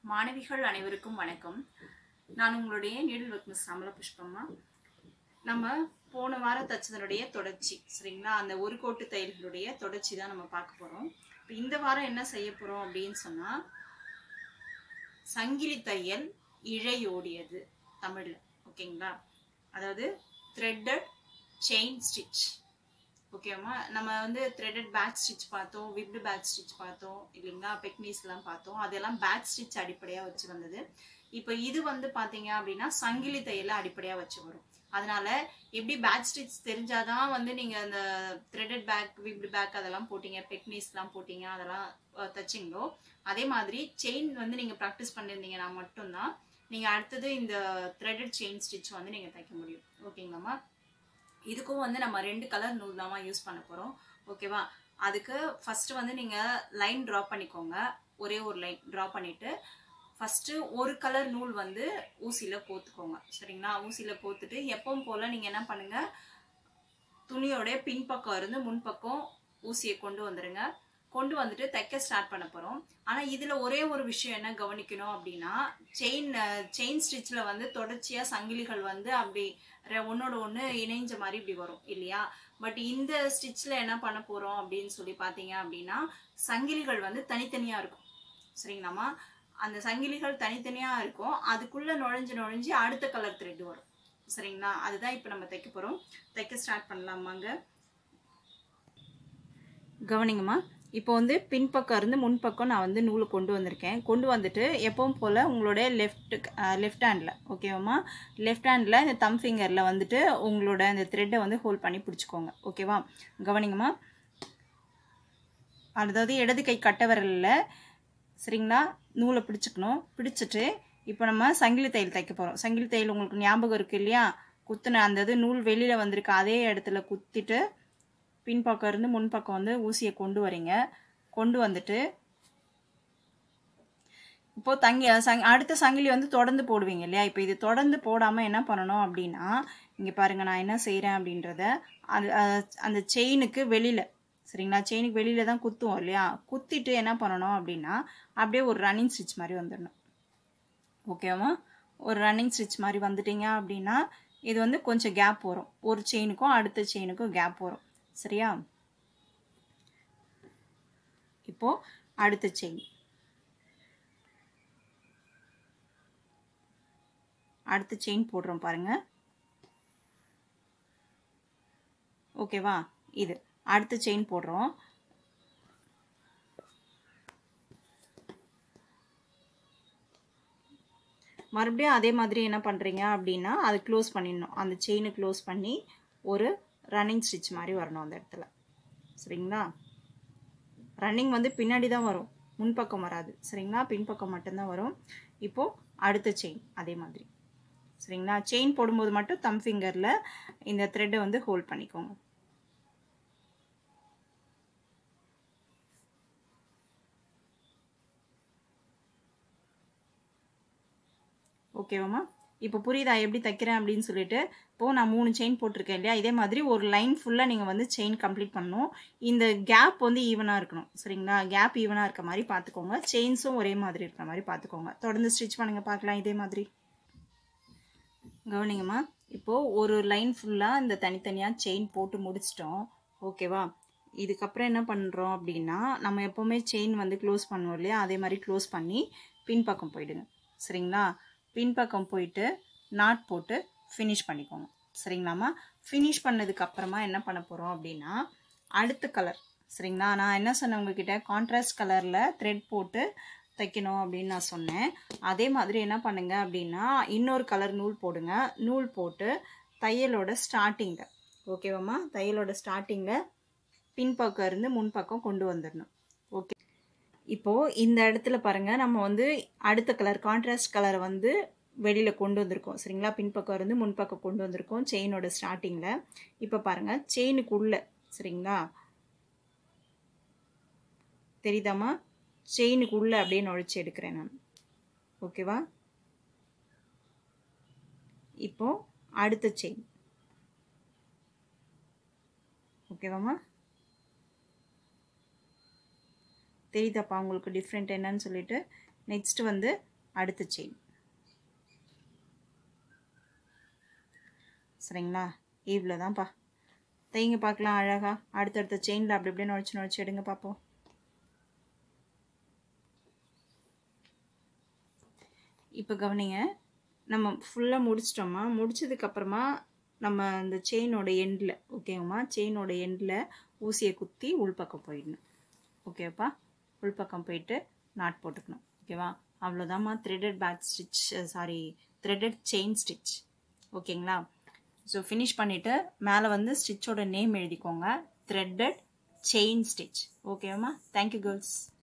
மாணவிகள் அனைவருக்கும் வணக்கம் நான் உங்களுடைய நீடில் ஒர்க் மிஸ் அமல புஷ்பம்மா நம்ம போன வாரம் தச்சதனுடைய தொடர்ச்சி சரிங்களா அந்த ஒரு கோட்டு தையல்களுடைய தொடர்ச்சி தான் நம்ம பார்க்க போகிறோம் இப்போ இந்த வாரம் என்ன செய்ய போகிறோம் அப்படின்னு சொன்னால் சங்கிலி தையல் இழையோடியது தமிழில் ஓகேங்களா அதாவது த்ரெட்டட் செயின் ஸ்டிச் ஓகேவா நம்ம வந்து த்ரெடட் பேக் ஸ்டிச் பார்த்தோம் விப்டு பேக் ஸ்டிச் பார்த்தோம் இல்லைங்களா பெக்னீஸ்லாம் பார்த்தோம் அதெல்லாம் பேக் ஸ்டிச் அடிப்படையாக வச்சு வந்தது இப்போ இது வந்து பார்த்தீங்க அப்படின்னா சங்கிலி தையலை அடிப்படையாக வச்சு வரும் அதனால எப்படி பேக் ஸ்டிச் தெரிஞ்சாதான் வந்து நீங்கள் அந்த த்ரெடட் பேக் விப்டு பேக் அதெல்லாம் போட்டீங்க பெக்னீஸ்லாம் போட்டீங்க அதெல்லாம் அஹ், தச்சிங்களோ அதே மாதிரி செயின் வந்து நீங்கள் ப்ராக்டிஸ் பண்ணியிருந்தீங்கன்னா மட்டும்தான் நீங்கள் அடுத்தது இந்த த்ரெடட் செயின் ஸ்டிச் வந்து நீங்கள் தைக்க முடியும் ஓகேங்களாம்மா இதுக்கும் வந்து நம்ம ரெண்டு கலர் நூல் தான் யூஸ் பண்ண போகிறோம் ஓகேவா அதுக்கு ஃபஸ்ட்டு வந்து நீங்கள் லைன் ட்ரா பண்ணிக்கோங்க ஒரே ஒரு லைன் ட்ரா பண்ணிவிட்டு ஃபஸ்ட்டு ஒரு கலர் நூல் வந்து ஊசியில் கோத்துக்கோங்க சரிங்களா ஊசியில் கோத்துட்டு எப்பவும் போல் நீங்கள் என்ன பண்ணுங்கள் துணியோட பின்பக்கம் இருந்து முன்பக்கம் ஊசியை கொண்டு வந்துடுங்க கொண்டு வந்துட்டு தைக்க ஸ்டார்ட் பண்ண போகிறோம் ஆனால் இதில் ஒரே ஒரு விஷயம் என்ன கவனிக்கணும் அப்படின்னா செயின் செயின் ஸ்டிச்சில் வந்து தொடர்ச்சியாக சங்கிலிகள் வந்து அப்படி ரெ- ஒண்ணோட ஒன்று இணைஞ்ச மாதிரி இப்படி வரும் இல்லையா பட் இந்த ஸ்டிச்சில் என்ன பண்ண போகிறோம் அப்படின்னு சொல்லி பார்த்தீங்க அப்படின்னா சங்கிலிகள் வந்து தனித்தனியாக இருக்கும் சரிங்களாம்மா அந்த சங்கிலிகள் தனித்தனியாக இருக்கும் அதுக்குள்ளே நுழைஞ்சு நுழைஞ்சு அடுத்த கலர் த்ரெட் வரும் சரிங்களா அதுதான் இப்போ நம்ம தைக்க போகிறோம் தைக்க ஸ்டார்ட் பண்ணலாமாங்க கவனிங்கம்மா இப்போ வந்து பின்பக்கம் இருந்து முன்பக்கம் நான் வந்து நூலை கொண்டு வந்திருக்கேன் கொண்டு வந்துட்டு எப்பவும் போல் உங்களுடைய லெஃப்ட் லெஃப்ட் ஹேண்டில் ஓகேவாம்மா லெஃப்ட் ஹேண்டில் இந்த தம் ஃபிங்கரில் வந்துட்டு உங்களோட இந்த த்ரெட்டை வந்து ஹோல்ட் பண்ணி பிடிச்சிக்கோங்க ஓகேவா கவனிங்கம்மா அதாவது இடது கை கட்ட விரலில் சரிங்களா நூலை பிடிச்சிக்கணும் பிடிச்சிட்டு இப்போ நம்ம சங்கிலி தையல் தைக்க போகிறோம் சங்கிலி தையல் உங்களுக்கு ஞாபகம் இருக்கு இல்லையா குத்துன அந்த இது நூல் வெளியில் வந்திருக்கு அதே இடத்துல குத்திட்டு பின்பக்கம் இருந்து முன்பக்கம் வந்து ஊசியை கொண்டு வரீங்க கொண்டு வந்துட்டு இப்போ தங்கி சங் அடுத்த சங்கிலி வந்து தொடர்ந்து போடுவீங்க இல்லையா இப்போ இது தொடர்ந்து போடாமல் என்ன பண்ணணும் அப்படின்னா இங்கே பாருங்கள் நான் என்ன செய்கிறேன் அப்படின்றத அது அஹ், அந்த செயினுக்கு வெளியில் சரிங்களா செயினுக்கு வெளியில் தான் குத்துவோம் இல்லையா குத்திட்டு என்ன பண்ணணும் அப்படின்னா அப்படியே ஒரு ரன்னிங் ஸ்டிச் மாதிரி வந்துடணும் ஓகேவா ஒரு ரன்னிங் ஸ்டிச் மாதிரி வந்துட்டீங்க அப்படின்னா இது வந்து கொஞ்சம் கேப் வரும் ஒரு செயினுக்கும் அடுத்த செயினுக்கும் கேப் வரும் சரியா இப்போ அடுத்த செயின் அடுத்த செயின் போடுறோம் பாருங்க ஓகேவா இது அடுத்த செயின் போடுறோம் மறுபடியும் அதே மாதிரி என்ன பண்ணுறீங்க அப்படின்னா அதை க்ளோஸ் பண்ணிடணும் அந்த செயினை க்ளோஸ் பண்ணி ஒரு ரன்னிங் ஸ்டிச் மாதிரி வரணும் அந்த இடத்துல சரிங்களா ரன்னிங் வந்து பின்னாடி தான் வரும் முன்பக்கம் வராது சரிங்களா பின்பக்கம் மட்டும்தான் வரும் இப்போது அடுத்த செயின் அதே மாதிரி சரிங்களா செயின் போடும்போது மட்டும் தம் ஃபிங்கரில் இந்த த்ரெட்டை வந்து ஹோல்ட் பண்ணிக்கோங்க ஓகேவாம்மா இப்போ புரியுதா எப்படி தைக்கிறேன் அப்படின்னு சொல்லிட்டு இப்போது நான் மூணு செயின் போட்டிருக்கேன் இல்லையா இதே மாதிரி ஒரு லைன் ஃபுல்லாக நீங்கள் வந்து செயின் கம்ப்ளீட் பண்ணணும் இந்த கேப் வந்து ஈவனாக இருக்கணும் சரிங்களா கேப் ஈவனாக இருக்க மாதிரி பார்த்துக்கோங்க செயின்ஸும் ஒரே மாதிரி இருக்கிற மாதிரி பார்த்துக்கோங்க தொடர்ந்து ஸ்டிச் பண்ணுங்க பார்க்கலாம் இதே மாதிரி கவனிங்கம்மா இப்போது ஒரு லைன் ஃபுல்லாக இந்த தனித்தனியாக செயின் போட்டு முடிச்சிட்டோம் ஓகேவா இதுக்கப்புறம் என்ன பண்ணுறோம் அப்படின்னா நம்ம எப்போவுமே செயின் வந்து க்ளோஸ் பண்ணுவோம் இல்லையா அதே மாதிரி க்ளோஸ் பண்ணி பின்பக்கம் போயிடுங்க சரிங்களா பின்பக்கம் போயிட்டு நாட் போட்டு ஃபினிஷ் பண்ணிக்கோங்க சரிங்களாம்மா ஃபினிஷ் பண்ணதுக்கு அப்புறமா என்ன பண்ண போகிறோம் அப்படின்னா அடுத்த கலர் சரிங்களா நான் என்ன சொன்னேன் உங்ககிட்ட கான்ட்ராஸ்ட் கலரில் த்ரெட் போட்டு தைக்கணும் அப்படின்னு நான் சொன்னேன் அதே மாதிரி என்ன பண்ணுங்க அப்படின்னா இன்னொரு கலர் நூல் போடுங்க நூல் போட்டு தையலோட ஸ்டார்டிங்கில் ஓகேவாம்மா தையலோட ஸ்டார்டிங்கில் பின்பக்கம் இருந்து முன்பக்கம் கொண்டு வந்துடணும் ஓகே இப்போது இந்த இடத்துல பாருங்கள் நம்ம வந்து அடுத்த கலர் கான்ட்ராஸ்ட் கலரை வந்து வெளியில் கொண்டு வந்திருக்கோம் சரிங்களா பின்பக்கம் இருந்து முன்பக்கம் கொண்டு வந்திருக்கோம் செயினோட ஸ்டார்டிங்கில் இப்போ பாருங்கள் செயினுக்குள்ளே சரிங்களா தெரியுதாம்மா செயினுக்குள்ளே அப்படியே நுழைச்சி எடுக்கிறேன் நான் ஓகேவா இப்போ அடுத்த செயின் ஓகேவாம்மா தெரியுதாப்பா உங்களுக்கு டிஃப்ரெண்ட் என்னன்னு சொல்லிட்டு நெக்ஸ்ட் வந்து அடுத்த செயின் சரிங்களா இவ்வளோ தான்ப்பா தைங்க பார்க்கலாம் அழகா அடுத்தடுத்த செயினில் அப்படி அப்படியே நுழைச்சி நுழைச்சி எடுங்க பார்ப்போம் இப்போ கவனிங்க நம்ம ஃபுல்லாக முடிச்சிட்டோமா முடிச்சதுக்கப்புறமா நம்ம அந்த செயினோட எண்டில் ஓகேங்கம்மா செயினோட எண்டில் ஊசியை குத்தி உள்பக்கம் போயிடணும் ஓகேப்பா உள்பக்கம் போயிட்டு நாட் போட்டுக்கணும் ஓகேவா அவ்வளோதாம்மா threaded back stitch sorry threaded chain stitch ஓகேங்களா ஸோ ஃபினிஷ் பண்ணிவிட்டு மேலே வந்து ஸ்டிச்சோட நேம் எழுதிக்கோங்க த்ரெட்டட் செயின் ஸ்டிச் ஓகேவாம்மா தேங்க்யூ கேர்ள்ஸ்